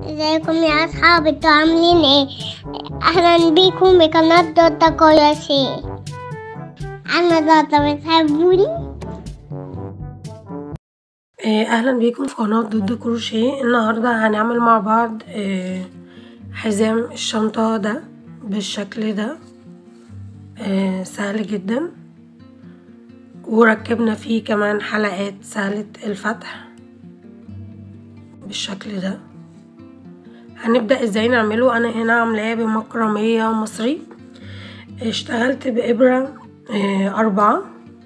ازيكم يا اصحابي انتوا عاملين ايه اهلا بيكم بقناة دوتا كويسين انا دوتا بتحبوني آه، اهلا بيكم في قناة ضد كروشيه النهاردة هنعمل مع بعض آه، حزام الشنطة ده بالشكل ده آه، سهل جدا وركبنا فيه كمان حلقات سهلة الفتح بالشكل ده هنبدأ ازاي نعمله انا هنا عاملاه بمكرمية مصري اشتغلت بإبرة آه، أربعة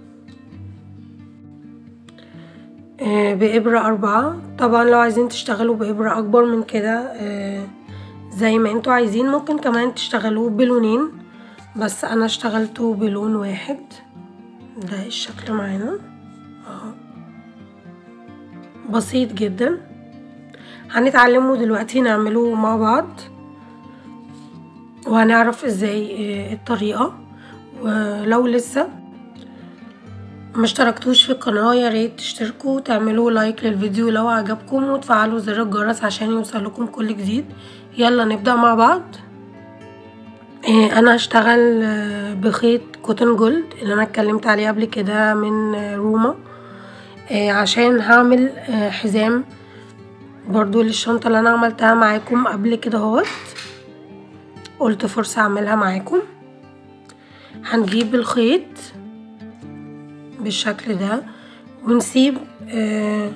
آه، بإبرة أربعة طبعا لو عايزين تشتغلوا بإبرة أكبر من كده آه، زي ما انتوا عايزين ممكن كمان تشتغلوه بلونين بس أنا اشتغلته بلون واحد ده الشكل معانا اهو بسيط جدا هنتعلمه دلوقتي نعمله مع بعض وهنعرف ازاي آه، الطريقة ولو لسه ما اشتركتوش في القناة يا ريت تشتركوا وتعملوا لايك للفيديو لو عجبكم وتفعلوا زر الجرس عشان يوصلكم كل جديد يلا نبدأ مع بعض إيه انا هشتغل آه، بخيط كوتن جولد اللي انا اتكلمت عليه قبل كده من آه، روما إيه عشان هعمل آه، حزام برضو للشنطة اللي انا عملتها معاكم قبل كده اهوت قلت فرصة اعملها معاكم هنجيب الخيط بالشكل ده ونسيب آه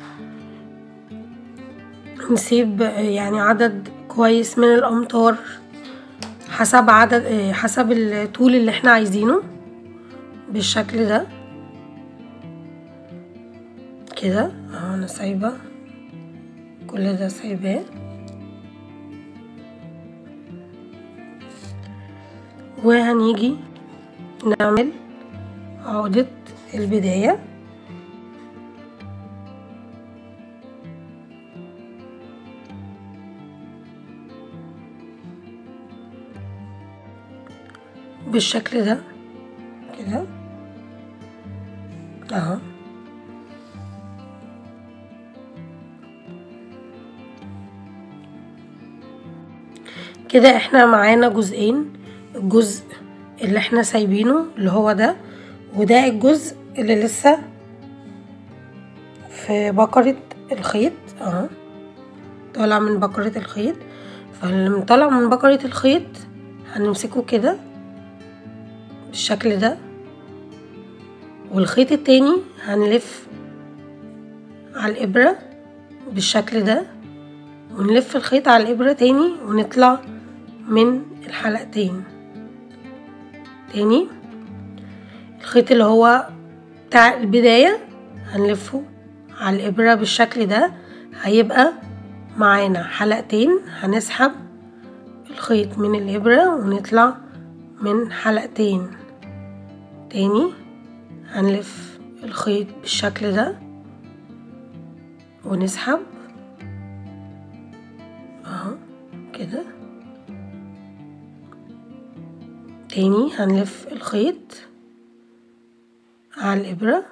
نسيب آه، يعني عدد كويس من الامتار حسب عدد آه، حسب الطول اللي احنا عايزينه بالشكل ده كده اهو انا سايبه كل ده سايباه وهنيجي نعمل عقدة البداية بالشكل ده كده اهو كده احنا معانا جزئين الجزء اللي احنا سايبينه اللي هو ده وده الجزء اللي لسه في بقرة الخيط اهو طالع من بقرة الخيط فاللي طالع من بقرة الخيط هنمسكه كده بالشكل ده والخيط التاني هنلف على الإبرة بالشكل ده ونلف الخيط على الإبرة تاني ونطلع من الحلقتين تاني الخيط اللي هو بتاع البداية هنلفه على الإبرة بالشكل ده هيبقى معانا حلقتين هنسحب الخيط من الإبرة ونطلع من حلقتين تاني هنلف الخيط بالشكل ده ونسحب اهو كده تاني هنلف الخيط على الإبرة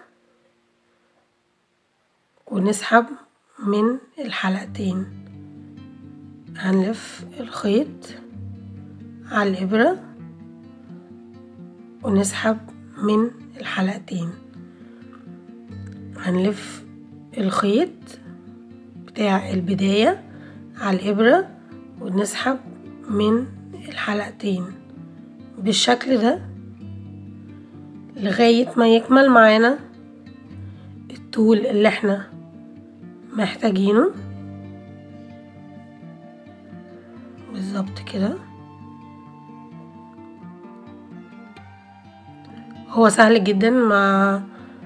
ونسحب من الحلقتين هنلف الخيط على الإبرة ونسحب من الحلقتين هنلف الخيط بتاع البداية على الإبرة ونسحب من الحلقتين بالشكل ده لغاية ما يكمل معانا الطول اللي احنا محتاجينه بالظبط كده هو سهل جدا ما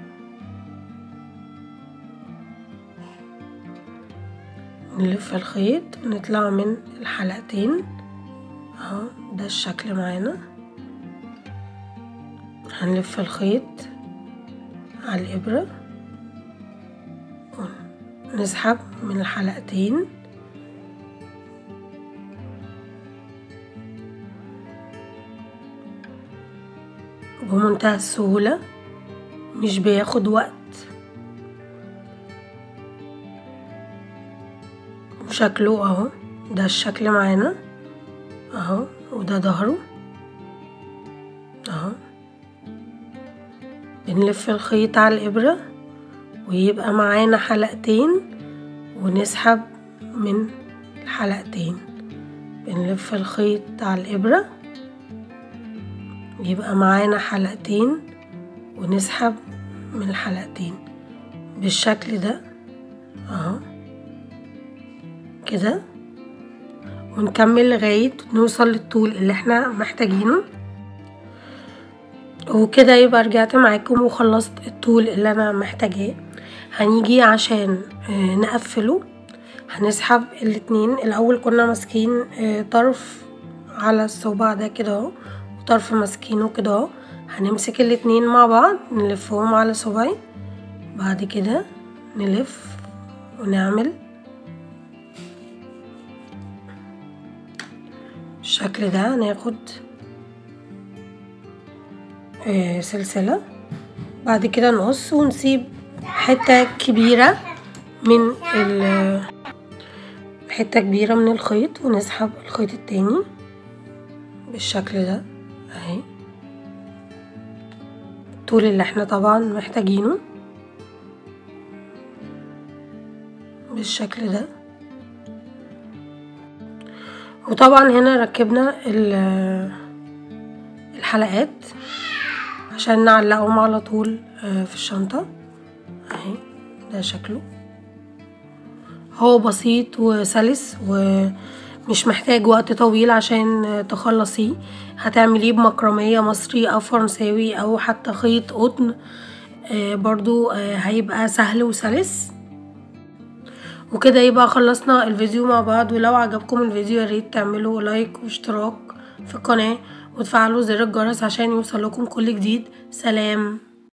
نلف الخيط ونطلع من الحلقتين اهو ده الشكل معانا هنلف الخيط على الإبرة ونسحب من الحلقتين بمنتهى السهولة مش بياخد وقت شكله اهو ده الشكل معانا اهو وده ظهره اهو بنلف الخيط على الإبرة ويبقى معانا حلقتين ونسحب من الحلقتين بنلف الخيط على الإبرة يبقى معانا حلقتين ونسحب من الحلقتين بالشكل ده اهو كده ونكمل لغاية نوصل للطول اللي احنا محتاجينه وكده يبقى رجعت معاكم وخلصت الطول اللي انا محتاجاه هنيجي عشان آه، نقفله هنسحب الاتنين الاول كنا ماسكين آه، طرف على الصباع ده كده اهو وطرف ماسكينه كده اهو هنمسك الاتنين مع بعض نلفهم على صباعي بعد كده نلف ونعمل بالشكل ده هناخد آه، سلسلة بعد كده نقص ونسيب حتة كبيرة من ال حتة كبيرة من الخيط ونسحب الخيط التاني بالشكل ده اهي الطول اللي احنا طبعا محتاجينه بالشكل ده وطبعا هنا ركبنا ال- الحلقات عشان نعلقهم على طول آه، في الشنطة اهي ده شكله هو بسيط وسلس ومش محتاج وقت طويل عشان تخلصيه هتعمليه بمكرمية مصري او فرنساوي او حتى خيط قطن آه، برضو آه، هيبقى سهل وسلس وكده يبقى خلصنا الفيديو مع بعض ولو عجبكم الفيديو يا ريت تعملوا لايك واشتراك في القناة وتفعلوا زر الجرس عشان يوصلكم كل جديد سلام